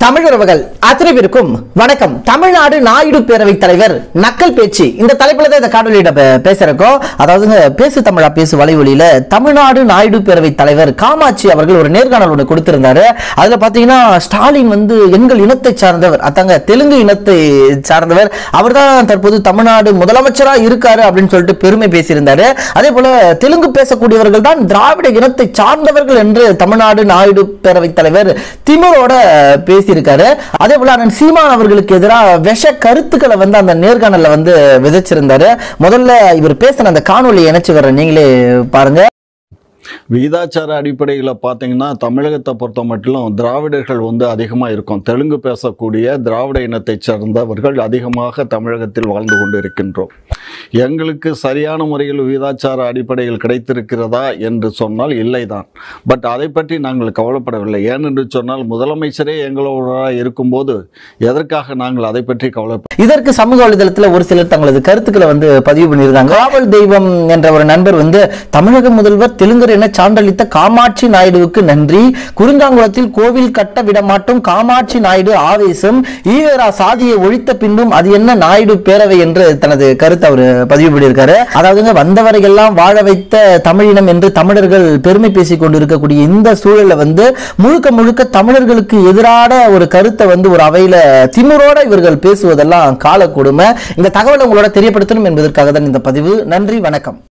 தமிழ் உறவுகள் அத்தனை பேருக்கும் வணக்கம் தமிழ்நாடு நாயுடு பேரவைத் தலைவர் நக்கல் பேச்சு இந்த தலைப்புல தான் இந்த காணொலியிட பே- பேசுறக்கோம் அதாவதுங்க பேசு தமிழா பேசு வலைவொலியில தமிழ்நாடு நாயுடு பேரவைத் தலைவர் காமாட்சி அவர்கள் ஒரு நேர்காணல் ஒன்று கொடுத்திருந்தாரு அதுல பாத்தீங்கன்னா ஸ்டாலின் வந்து எங்கள் இனத்தை சார்ந்தவர் அதாங்க தெலுங்கு இனத்தை சார்ந்தவர் அவர்தான் தற்போது தமிழ்நாடு முதலமைச்சரா இருக்காரு அப்படின்னு சொல்லிட்டு பெருமை பேசியிருந்தாரு அதே போல தெலுங்கு பேசக்கூடியவர்கள் தான் திராவிட இனத்தை சார்ந்தவர்கள் என்று தமிழ்நாடு நாயுடு பேரவைத் தலைவர் திமிரோட பேசியிருக்காரு அதே போல அண்ணன் சீமான் அவர்களுக்கு எதிராக விஷ கருத்துக்களை வந்து அந்த நேர்காணல்ல வந்து விதைச்சிருந்தாரு முதல்ல இவர் பேசின அந்த காணொலியை இணைச்சு வர நீங்களே பாருங்க விகிதாச்சார அடிப்படையில் பார்த்தீங்கன்னா தமிழகத்தை பொறுத்த மட்டிலும் திராவிடர்கள் வந்து அதிகமாக இருக்கும் தெலுங்கு பேசக்கூடிய திராவிட இனத்தைச் சேர்ந்தவர்கள் அதிகமாக தமிழகத்தில் வாழ்ந்து கொண்டு இருக்கின்றோம் எங்களுக்கு சரியான முறையில் விகிதாச்சார அடிப்படையில் கிடைத்திருக்கிறதா என்று சொன்னால் இல்லைதான் பட் அதை பற்றி நாங்கள் கவலைப்படவில்லை ஏனென்று சொன்னால் முதலமைச்சரே எங்களோட இருக்கும்போது எதற்காக நாங்கள் அதை பற்றி கவலைப்பட இதற்கு சமூக வலைதளத்துல ஒரு சிலர் தங்களது கருத்துக்களை வந்து பதிவு பண்ணியிருந்தாங்க காவல் தெய்வம் என்ற ஒரு நண்பர் வந்து தமிழக முதல்வர் தெலுங்கர் என சான்றளித்த காமாட்சி நாயுடுவுக்கு நன்றி குறுங்காங்குளத்தில் கோவில் கட்ட விடமாட்டோம் காமாட்சி நாயுடு ஆவேசம் ஈவேரா சாதியை ஒழித்த பின்பும் அது என்ன நாயுடு பேரவை என்று தனது கருத்தை அவர் பதிவு பண்ணியிருக்காரு அதாவதுங்க வந்தவரையெல்லாம் வாழ வைத்த தமிழினம் என்று தமிழர்கள் பெருமை பேசிக் கொண்டிருக்கக்கூடிய இந்த சூழல்ல வந்து முழுக்க முழுக்க தமிழர்களுக்கு எதிரான ஒரு கருத்தை வந்து ஒரு அவையில திமிரோட இவர்கள் பேசுவதெல்லாம் கால கொடுமை இந்த தகவலை உங்களோட தெரியப்படுத்தணும் என்பதற்காக தான் இந்த பதிவு நன்றி வணக்கம்